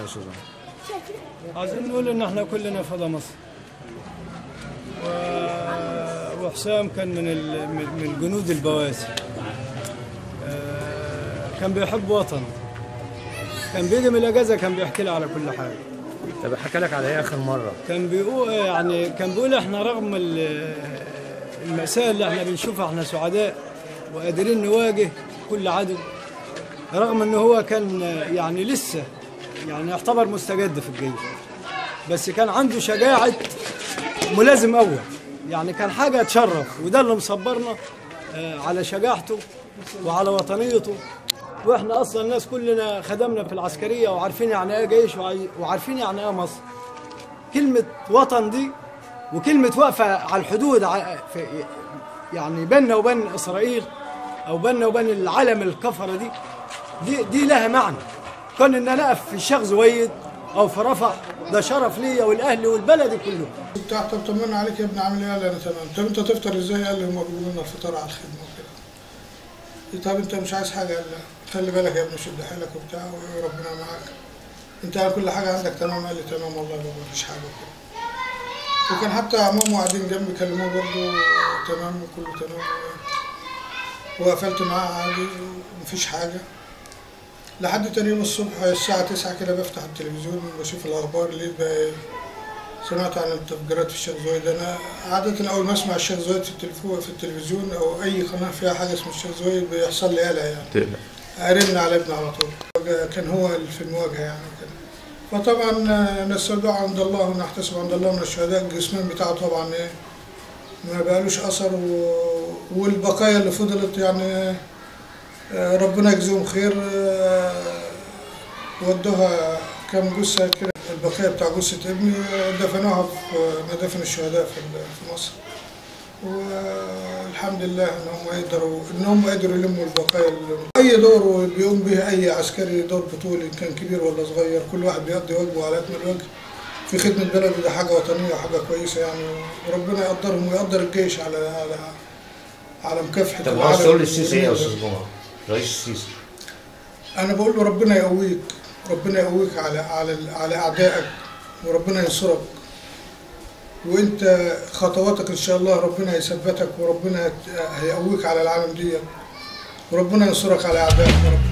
يا استاذ عمرو عايزين نقول ان احنا كلنا فدا مصر و- وحسام كان من ال- من من جنود البواسل آه، كان بيحب وطنه كان بيجي من الاجازه كان بيحكي لي على كل حاجه طب حكى لك على ايه اخر مره كان بيقول يعني كان بيقول احنا رغم ال- المأساة اللي احنا بنشوفها احنا سعداء وقادرين نواجه كل عدو رغم ان هو كان يعني لسه يعني يعتبر مستجد في الجيش بس كان عنده شجاعة ملازم اول يعني كان حاجة تشرف وده اللي مصبرنا آه، على شجاعته وعلى وطنيته واحنا اصلا الناس كلنا خدمنا في العسكرية وعارفين يعني ايه جيش وعي- وعارفين يعني ايه مصر كلمة وطن دي وكلمة واقفة على الحدود ع- في يعني بيننا وبين إسرائيل أو بيننا وبين العالم الكفرة دي دي دي لها معنى كون إن أنا أقف في الشيخ زويد أو في رفح ده شرف ليا والأهلي والبلد كله بتاع طب طمنا عليك يا ابني عامل ايه؟ قال لي انا تمام طب انت تفطر ازاي؟ قال لي هم بيجيبوا لنا الفطار على الخدمه وكده طب انت مش عايز حاجه؟ قال لا خلي بالك يا ابني شد حيلك وبتاع وربنا معاك انت كل حاجه عندك تمام قال لي تمام والله يا بابا مفيش حاجه وكده وكان حتى عمامه قاعدين جنبي كلموه برضه تمام وكله تمام وقفلت معاه عادي ومفيش حاجه لحد تاني يوم الصبح الساعة تسعة كده بفتح التلفزيون بشوف الأخبار لقيت بقى إيه سمعت عن التفجيرات في الشيخ زويد أنا عادة أول ما أسمع الشيخ زويد في التلفزيون في التلفزيون أو أي قناة فيها حاجة اسمها الشيخ زويد بيحصل لي قلق يعني تقلق أرن على ابني على طول كان هو اللي في المواجهة يعني وكده فطبعا نسأل دعاء عند الله ونحتسب عند الله من الشهداء الجسمين بتاعه طبعا إيه ما بقالوش أثر و... والبقايا اللي فضلت يعني آه، ربنا يجزيهم خير آه، ودوها كام جثة كده البقايا بتاع جثة ابني آه، دفنوها في آه، مدافن الشهداء في ال- في مصر والحمد لله ان هم يقدروا ان هم قدروا يلموا البقايا اللي- اي دور بيقوم به اي عسكري دور بطولي كان كبير ولا صغير كل واحد بيقضي واجبه على اكمل وجه في خدمه بلده ده حاجه وطنيه وحاجه كويسه يعني وربنا يقدرهم ويقدر الجيش على على على مكافحه طب عاوز تقول العالم للسيسي ايه يا استاذ جمعه؟ رئيس السيسي انا بقول له ربنا يقويك ربنا يقويك على على على اعدائك وربنا ينصرك وانت خطواتك ان شاء الله ربنا يثبتك وربنا هيقويك على العالم دي وربنا ينصرك على اعدائك يا رب